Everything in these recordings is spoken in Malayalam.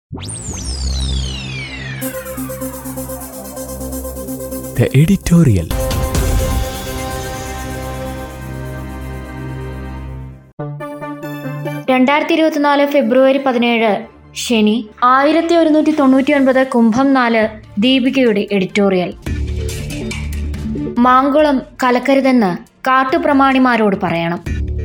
The editorial. രണ്ടായിരത്തി ഇരുപത്തിനാല് ഫെബ്രുവരി പതിനേഴ് ശനി ആയിരത്തി ഒരുന്നൂറ്റി തൊണ്ണൂറ്റി ഒൻപത് കുംഭം നാല് ദീപികയുടെ എഡിറ്റോറിയൽ മാങ്കുളം കലക്കരുതെന്ന് കാട്ടുപ്രമാണിമാരോട് പറയണം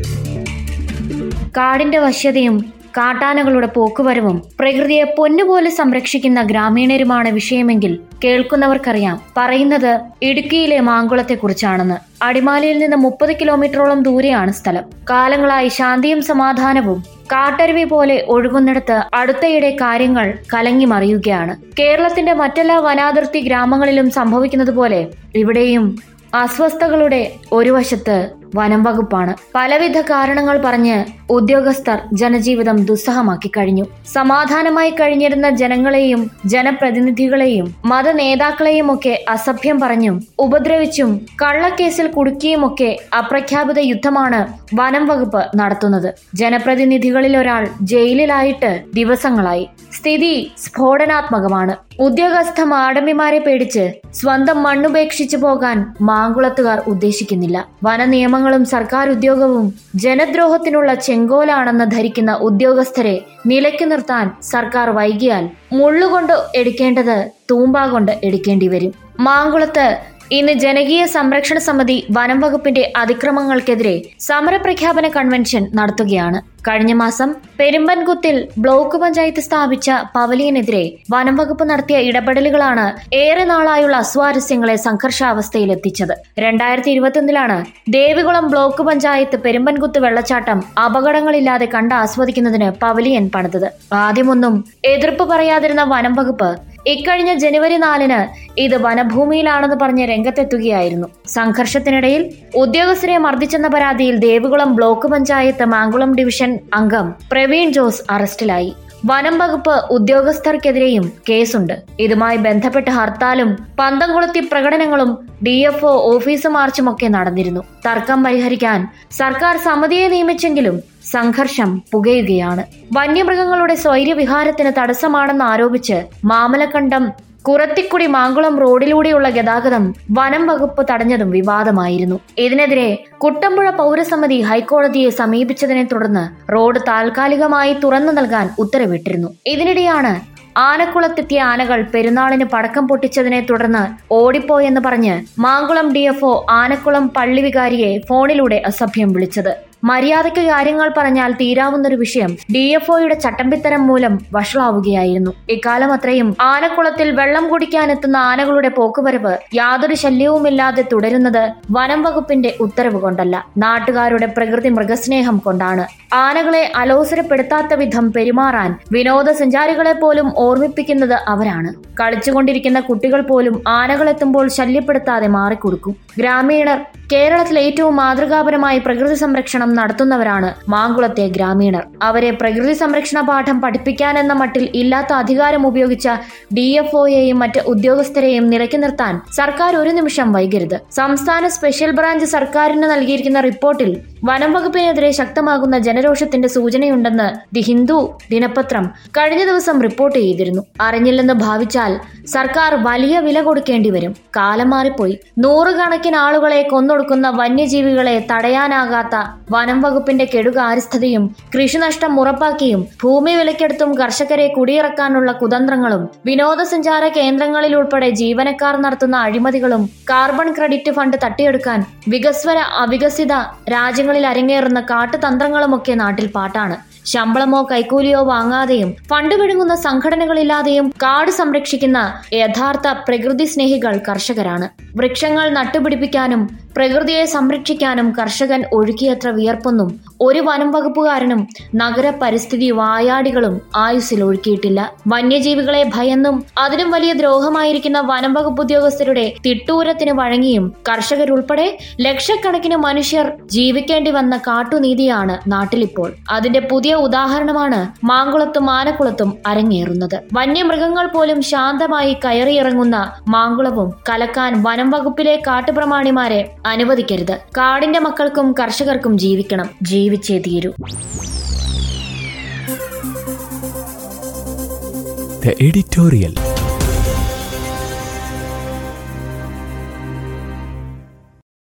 കാടിന്റെ വശ്യതയും കാട്ടാനകളുടെ പോക്കുവരവും പ്രകൃതിയെ പൊന്നുപോലെ സംരക്ഷിക്കുന്ന ഗ്രാമീണരുമാണ് വിഷയമെങ്കിൽ കേൾക്കുന്നവർക്കറിയാം പറയുന്നത് ഇടുക്കിയിലെ മാങ്കുളത്തെക്കുറിച്ചാണെന്ന് അടിമാലിയിൽ നിന്ന് മുപ്പത് കിലോമീറ്ററോളം ദൂരെയാണ് സ്ഥലം കാലങ്ങളായി ശാന്തിയും സമാധാനവും കാട്ടരുവി പോലെ ഒഴുകുന്നിടത്ത് അടുത്തയിടെ കാര്യങ്ങൾ കലങ്ങി മറിയുകയാണ് കേരളത്തിന്റെ മറ്റെല്ലാ വനാതിർത്തി ഗ്രാമങ്ങളിലും സംഭവിക്കുന്നത് പോലെ ഇവിടെയും അസ്വസ്ഥതകളുടെ ഒരു വശത്ത് വനം വകുപ്പാണ് പലവിധ കാരണങ്ങൾ പറഞ്ഞ് ഉദ്യോഗസ്ഥർ ജനജീവിതം ദുസ്സഹമാക്കി കഴിഞ്ഞു സമാധാനമായി കഴിഞ്ഞിരുന്ന ജനങ്ങളെയും ജനപ്രതിനിധികളെയും മത നേതാക്കളെയും ഒക്കെ അസഭ്യം പറഞ്ഞും ഉപദ്രവിച്ചും കള്ളക്കേസിൽ കുടുക്കിയുമൊക്കെ അപ്രഖ്യാപിത യുദ്ധമാണ് വനം വകുപ്പ് നടത്തുന്നത് ജനപ്രതിനിധികളിൽ ഒരാൾ ജയിലിലായിട്ട് ദിവസങ്ങളായി സ്ഥിതി സ്ഫോടനാത്മകമാണ് ഉദ്യോഗസ്ഥ മാടമ്പിമാരെ പേടിച്ച് സ്വന്തം മണ്ണുപേക്ഷിച്ചു പോകാൻ മാങ്കുളത്തുകാർ ഉദ്ദേശിക്കുന്നില്ല വനനിയമങ്ങളും സർക്കാർ ഉദ്യോഗവും ജനദ്രോഹത്തിനുള്ള ചെങ്കോലാണെന്ന് ധരിക്കുന്ന ഉദ്യോഗസ്ഥരെ നിലയ്ക്കു നിർത്താൻ സർക്കാർ വൈകിയാൽ മുള്ളുകൊണ്ട് എടുക്കേണ്ടത് തൂമ്പ കൊണ്ട് എടുക്കേണ്ടി വരും മാങ്കുളത്ത് ഇന്ന് ജനകീയ സംരക്ഷണ സമിതി വനം വകുപ്പിന്റെ അതിക്രമങ്ങൾക്കെതിരെ സമരപ്രഖ്യാപന കൺവെൻഷൻ നടത്തുകയാണ് കഴിഞ്ഞ മാസം പെരുമ്പൻകുത്തിൽ ബ്ലോക്ക് പഞ്ചായത്ത് സ്ഥാപിച്ച പവലിയനെതിരെ വനം വകുപ്പ് നടത്തിയ ഇടപെടലുകളാണ് ഏറെ നാളായുള്ള അസ്വാരസ്യങ്ങളെ സംഘർഷാവസ്ഥയിൽ എത്തിച്ചത് രണ്ടായിരത്തി ഇരുപത്തിയൊന്നിലാണ് ദേവികുളം ബ്ലോക്ക് പഞ്ചായത്ത് പെരുമ്പൻകുത്ത് വെള്ളച്ചാട്ടം അപകടങ്ങളില്ലാതെ കണ്ട് ആസ്വദിക്കുന്നതിന് പവലിയൻ പണിതത് ആദ്യമൊന്നും എതിർപ്പ് പറയാതിരുന്ന വനം വകുപ്പ് ഇക്കഴിഞ്ഞ ജനുവരി നാലിന് ഇത് വനഭൂമിയിലാണെന്ന് പറഞ്ഞ് രംഗത്തെത്തുകയായിരുന്നു സംഘർഷത്തിനിടയിൽ ഉദ്യോഗസ്ഥരെ മർദ്ദിച്ചെന്ന പരാതിയിൽ ദേവികുളം ബ്ലോക്ക് പഞ്ചായത്ത് മാങ്കുളം ഡിവിഷൻ അംഗം പ്രവീൺ ജോസ് അറസ്റ്റിലായി വനം വകുപ്പ് ഉദ്യോഗസ്ഥർക്കെതിരെയും കേസുണ്ട് ഇതുമായി ബന്ധപ്പെട്ട് ഹർത്താലും പന്തംകുളത്തി പ്രകടനങ്ങളും ഡി എഫ് ഒ ഓഫീസ് മാർച്ചുമൊക്കെ നടന്നിരുന്നു തർക്കം പരിഹരിക്കാൻ സർക്കാർ സമിതിയെ നിയമിച്ചെങ്കിലും സംഘർഷം പുകയുകയാണ് വന്യമൃഗങ്ങളുടെ സ്വൈര്യവിഹാരത്തിന് തടസ്സമാണെന്ന് ആരോപിച്ച് മാമലക്കണ്ടം കുറത്തിക്കുടി മാങ്കുളം റോഡിലൂടെയുള്ള ഗതാഗതം വനം വകുപ്പ് തടഞ്ഞതും വിവാദമായിരുന്നു ഇതിനെതിരെ കുട്ടമ്പുഴ പൗരസമിതി ഹൈക്കോടതിയെ സമീപിച്ചതിനെ തുടർന്ന് റോഡ് താൽക്കാലികമായി തുറന്നു നൽകാൻ ഉത്തരവിട്ടിരുന്നു ഇതിനിടെയാണ് ആനക്കുളത്തെത്തിയ ആനകൾ പെരുന്നാളിന് പടക്കം പൊട്ടിച്ചതിനെ തുടർന്ന് ഓടിപ്പോയെന്ന് പറഞ്ഞ് മാങ്കുളം ഡിഎഫ്ഒ ആനക്കുളം പള്ളി വികാരിയെ ഫോണിലൂടെ അസഭ്യം വിളിച്ചത് മര്യാദയ്ക്ക് കാര്യങ്ങൾ പറഞ്ഞാൽ തീരാവുന്നൊരു വിഷയം ഡി എഫ് ഒയുടെ ചട്ടമ്പിത്തരം മൂലം വഷളാവുകയായിരുന്നു ഇക്കാലം അത്രയും ആനക്കുളത്തിൽ വെള്ളം കുടിക്കാനെത്തുന്ന ആനകളുടെ പോക്കുവരവ് യാതൊരു ശല്യവുമില്ലാതെ തുടരുന്നത് വനം വകുപ്പിന്റെ ഉത്തരവ് കൊണ്ടല്ല നാട്ടുകാരുടെ പ്രകൃതി മൃഗസ്നേഹം കൊണ്ടാണ് ആനകളെ അലോസരപ്പെടുത്താത്ത വിധം പെരുമാറാൻ വിനോദസഞ്ചാരികളെ പോലും ഓർമ്മിപ്പിക്കുന്നത് അവരാണ് കളിച്ചുകൊണ്ടിരിക്കുന്ന കുട്ടികൾ പോലും ആനകളെത്തുമ്പോൾ ശല്യപ്പെടുത്താതെ മാറിക്കൊടുക്കും ഗ്രാമീണർ കേരളത്തിൽ ഏറ്റവും മാതൃകാപരമായി പ്രകൃതി സംരക്ഷണം നടത്തുന്നവരാണ് മാങ്കുളത്തെ ഗ്രാമീണർ അവരെ പ്രകൃതി സംരക്ഷണ പാഠം പഠിപ്പിക്കാൻ എന്ന മട്ടിൽ ഇല്ലാത്ത അധികാരം ഉപയോഗിച്ച ഡി എഫ് ഒയെയും മറ്റ് ഉദ്യോഗസ്ഥരെയും നിലയ്ക്ക് നിർത്താൻ സർക്കാർ ഒരു നിമിഷം വൈകരുത് സംസ്ഥാന സ്പെഷ്യൽ ബ്രാഞ്ച് സർക്കാരിന് നൽകിയിരിക്കുന്ന റിപ്പോർട്ടിൽ വനം വകുപ്പിനെതിരെ ശക്തമാകുന്ന ജനരോഷത്തിന്റെ സൂചനയുണ്ടെന്ന് ദി ഹിന്ദു ദിനപത്രം കഴിഞ്ഞ ദിവസം റിപ്പോർട്ട് ചെയ്തിരുന്നു അറിഞ്ഞില്ലെന്ന് ഭാവിച്ചാൽ സർക്കാർ വലിയ വില കൊടുക്കേണ്ടി വരും കാലം മാറിപ്പോയി നൂറുകണക്കിന് ആളുകളെ കൊന്നൊടുക്കുന്ന വന്യജീവികളെ തടയാനാകാത്ത വനം വകുപ്പിന്റെ കെടുകാര്യസ്ഥതയും കൃഷിനഷ്ടം ഉറപ്പാക്കിയും ഭൂമി വിലക്കെടുത്തും കർഷകരെ കുടിയിറക്കാനുള്ള കുതന്ത്രങ്ങളും വിനോദസഞ്ചാര കേന്ദ്രങ്ങളിൽ ഉൾപ്പെടെ ജീവനക്കാർ നടത്തുന്ന അഴിമതികളും കാർബൺ ക്രെഡിറ്റ് ഫണ്ട് തട്ടിയെടുക്കാൻ വികസ്വര അവികസിത രാജ്യങ്ങളിൽ അരങ്ങേറുന്ന കാട്ടുതന്ത്രങ്ങളുമൊക്കെ നാട്ടിൽ പാട്ടാണ് ശമ്പളമോ കൈക്കൂലിയോ വാങ്ങാതെയും ഫണ്ട് വിഴുങ്ങുന്ന സംഘടനകളില്ലാതെയും കാട് സംരക്ഷിക്കുന്ന യഥാർത്ഥ പ്രകൃതി സ്നേഹികൾ കർഷകരാണ് വൃക്ഷങ്ങൾ നട്ടുപിടിപ്പിക്കാനും പ്രകൃതിയെ സംരക്ഷിക്കാനും കർഷകൻ ഒഴുക്കിയത്ര വിയർപ്പൊന്നും ഒരു വനം വകുപ്പുകാരനും നഗര പരിസ്ഥിതി വായാടികളും ആയുസ്സിൽ ഒഴുക്കിയിട്ടില്ല വന്യജീവികളെ ഭയന്നും അതിനും വലിയ ദ്രോഹമായിരിക്കുന്ന വനം വകുപ്പ് ഉദ്യോഗസ്ഥരുടെ തിട്ടൂരത്തിന് വഴങ്ങിയും കർഷകരുൾപ്പെടെ ലക്ഷക്കണക്കിന് മനുഷ്യർ ജീവിക്കേണ്ടി വന്ന കാട്ടുനീതിയാണ് നാട്ടിലിപ്പോൾ അതിന്റെ പുതിയ ഉദാഹരണമാണ് മാങ്കുളത്തും ആനക്കുളത്തും അരങ്ങേറുന്നത് വന്യമൃഗങ്ങൾ പോലും ശാന്തമായി കയറിയിറങ്ങുന്ന മാങ്കുളവും കലക്കാൻ വനം വകുപ്പിലെ കാട്ടുപ്രമാണിമാരെ അനുവദിക്കരുത് കാടിന്റെ മക്കൾക്കും കർഷകർക്കും ജീവിക്കണം ജീവിച്ചേ തീരൂ The editorial.